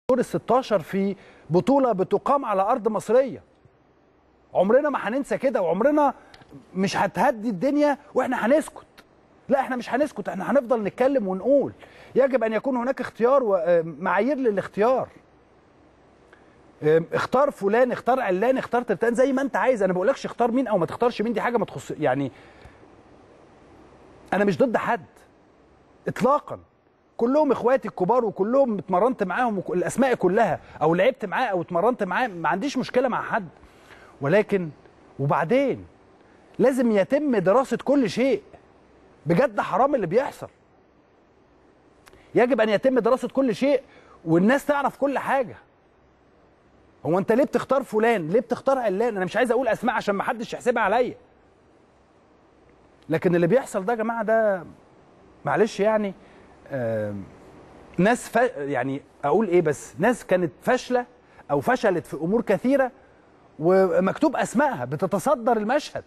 دور ال 16 في بطوله بتقام على ارض مصريه عمرنا ما هننسى كده وعمرنا مش هتهدي الدنيا واحنا هنسكت لا احنا مش هنسكت احنا هنفضل نتكلم ونقول يجب ان يكون هناك اختيار ومعايير للاختيار اختار فلان اختار علان اختار ترتان زي ما انت عايز انا ما بقولكش اختار مين او ما تختارش مين دي حاجه ما تخص يعني انا مش ضد حد اطلاقا كلهم اخواتي الكبار وكلهم اتمرنت معاهم الاسماء كلها او لعبت معاه او اتمرنت معاه ما عنديش مشكله مع حد ولكن وبعدين لازم يتم دراسه كل شيء بجد حرام اللي بيحصل يجب ان يتم دراسه كل شيء والناس تعرف كل حاجه هو انت ليه بتختار فلان ليه بتختار علان انا مش عايز اقول اسماء عشان ما حدش يحسبها عليا لكن اللي بيحصل ده يا جماعه ده معلش يعني آه ناس ف... يعني اقول ايه بس ناس كانت فاشله او فشلت في امور كثيره ومكتوب اسمائها بتتصدر المشهد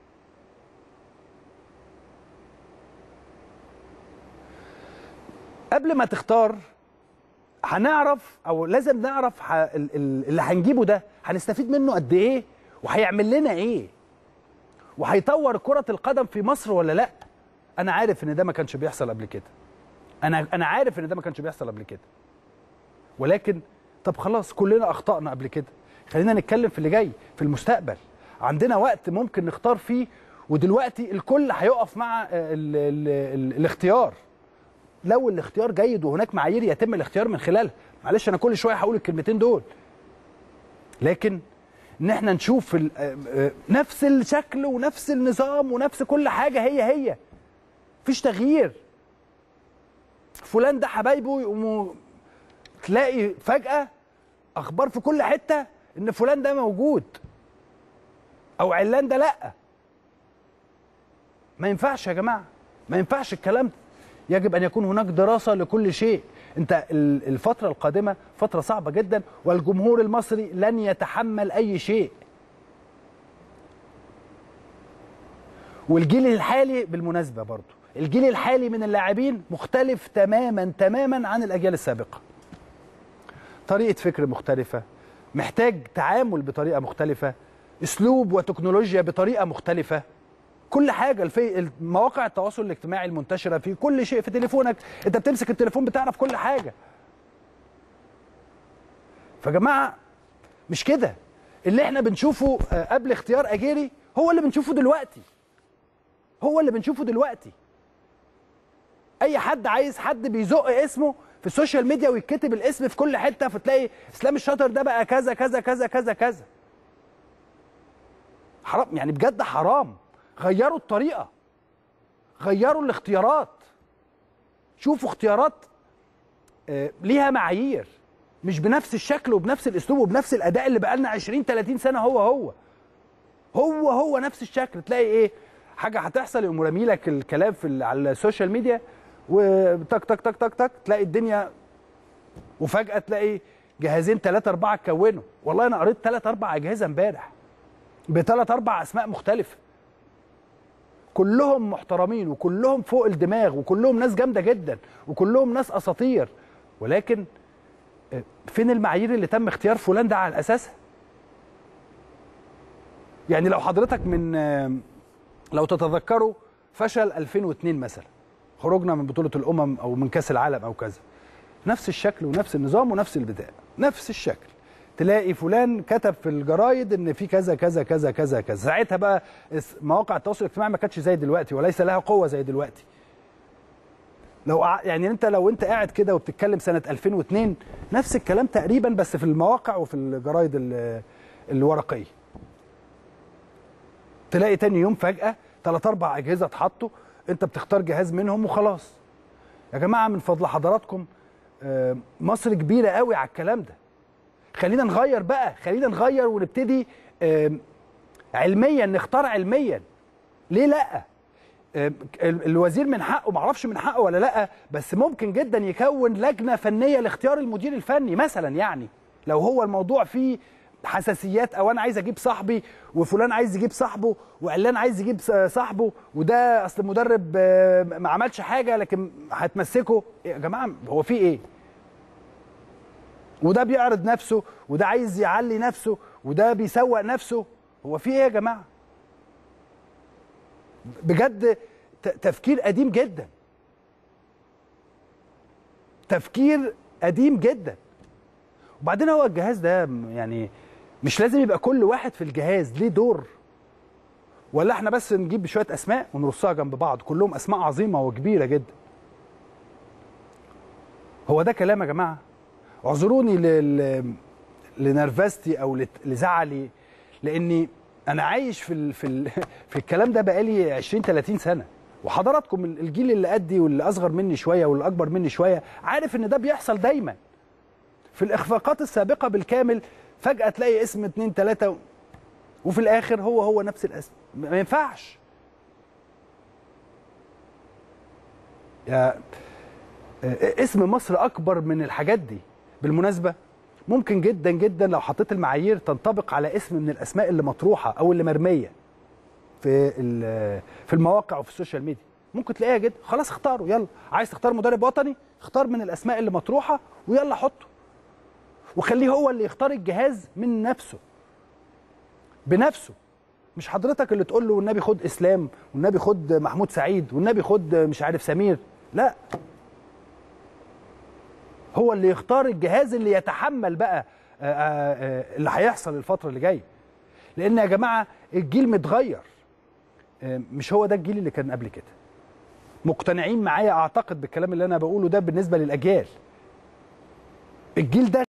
قبل ما تختار هنعرف او لازم نعرف ح... اللي هنجيبه ده هنستفيد منه قد ايه وهيعمل لنا ايه وهيطور كره القدم في مصر ولا لا انا عارف ان ده ما كانش بيحصل قبل كده انا انا عارف ان ده ما كانش بيحصل قبل كده ولكن طب خلاص كلنا اخطانا قبل كده خلينا نتكلم في اللي جاي في المستقبل عندنا وقت ممكن نختار فيه ودلوقتي الكل هيقف مع ال ال ال الاختيار لو الاختيار جيد وهناك معايير يتم الاختيار من خلالها معلش انا كل شويه هقول الكلمتين دول لكن ان احنا نشوف نفس الشكل ونفس النظام ونفس كل حاجه هي هي مفيش تغيير فلان ده حبايبه يقوموا تلاقي فجاه اخبار في كل حته ان فلان ده موجود او علان ده لا ما ينفعش يا جماعه ما ينفعش الكلام ده يجب ان يكون هناك دراسه لكل شيء انت الفتره القادمه فتره صعبه جدا والجمهور المصري لن يتحمل اي شيء والجيل الحالي بالمناسبه برضه الجيل الحالي من اللاعبين مختلف تماما تماما عن الاجيال السابقه طريقه فكر مختلفه محتاج تعامل بطريقه مختلفه اسلوب وتكنولوجيا بطريقه مختلفه كل حاجه في مواقع التواصل الاجتماعي المنتشره في كل شيء في تليفونك انت بتمسك التليفون بتعرف كل حاجه فجماعه مش كده اللي احنا بنشوفه قبل اختيار اجيري هو اللي بنشوفه دلوقتي هو اللي بنشوفه دلوقتي اي حد عايز حد بيزق اسمه في السوشيال ميديا ويتكتب الاسم في كل حته فتلاقي اسلام الشاطر ده بقى كذا كذا كذا كذا كذا حرام يعني بجد حرام غيروا الطريقه غيروا الاختيارات شوفوا اختيارات آه ليها معايير مش بنفس الشكل وبنفس الاسلوب وبنفس الاداء اللي بقالنا 20 30 سنه هو هو هو هو نفس الشكل تلاقي ايه حاجه هتحصل يقوم رامي لك الكلام في على السوشيال ميديا وتك تك تك تك تك تلاقي الدنيا وفجاه تلاقي جهازين ثلاثه اربعه اتكونوا والله انا قريت ثلاث اربع اجهزه امبارح بثلاث اربع اسماء مختلفه كلهم محترمين وكلهم فوق الدماغ وكلهم ناس جامده جدا وكلهم ناس اساطير ولكن فين المعايير اللي تم اختيار فلان ده على اساسها يعني لو حضرتك من لو تتذكروا فشل 2002 مثلا خرجنا من بطوله الامم او من كاس العالم او كذا نفس الشكل ونفس النظام ونفس البدايه نفس الشكل تلاقي فلان كتب في الجرايد ان في كذا كذا كذا كذا كذا ساعتها بقى مواقع التواصل الاجتماعي ما كانتش زي دلوقتي وليس لها قوه زي دلوقتي لو يعني انت لو انت قاعد كده وبتتكلم سنه 2002 نفس الكلام تقريبا بس في المواقع وفي الجرايد الورقيه تلاقي تاني يوم فجاه ثلاث اربع اجهزه اتحطوا انت بتختار جهاز منهم وخلاص يا جماعه من فضل حضراتكم مصر كبيره قوي على الكلام ده خلينا نغير بقى خلينا نغير ونبتدي علميا نختار علميا ليه لا الوزير من حقه معرفش من حقه ولا لا بس ممكن جدا يكون لجنه فنيه لاختيار المدير الفني مثلا يعني لو هو الموضوع فيه حساسيات او انا عايز اجيب صاحبي وفلان عايز يجيب صاحبه وعلان عايز يجيب صاحبه وده اصل المدرب ما عملش حاجه لكن هتمسكه يا جماعه هو في ايه وده بيعرض نفسه وده عايز يعلي نفسه وده بيسوق نفسه هو في ايه يا جماعه بجد ت- تفكير قديم جدا تفكير قديم جدا وبعدين هو الجهاز ده م- يعني مش لازم يبقى كل واحد في الجهاز ليه دور ولا احنا بس نجيب شويه اسماء ونرصها جنب بعض كلهم اسماء عظيمه وكبيره جدا هو ده كلام يا جماعه اعذروني ل- لنرفزتي او لت- لزعلي لاني انا عايش في ال في ال في الكلام ده بقالي 20 30 سنه وحضراتكم ال- الجيل اللي قدي واللي اصغر مني شويه واللي اكبر مني شويه عارف ان ده بيحصل دايما في الاخفاقات السابقه بالكامل فجاه تلاقي اسم اتنين تلاته وفي الاخر هو هو نفس الاسم ما ينفعش يا اسم مصر اكبر من الحاجات دي بالمناسبه ممكن جدا جدا لو حطيت المعايير تنطبق على اسم من الاسماء اللي مطروحه او اللي مرميه في ال- في المواقع وفي السوشيال ميديا ممكن تلاقيها جدا خلاص اختاروا يلا عايز تختار مدرب وطني اختار من الاسماء اللي مطروحه ويلا حطه وخليه هو اللي يختار الجهاز من نفسه بنفسه مش حضرتك اللي تقول له والنبي خد اسلام والنبي خد محمود سعيد والنبي خد مش عارف سمير لا هو اللي يختار الجهاز اللي يتحمل بقى آه، آه، آه، اللي هيحصل الفتره اللي جايه لان يا جماعه الجيل متغير آه، مش هو ده الجيل اللي كان قبل كده مقتنعين معايا اعتقد بالكلام اللي انا بقوله ده بالنسبه للاجيال الجيل ده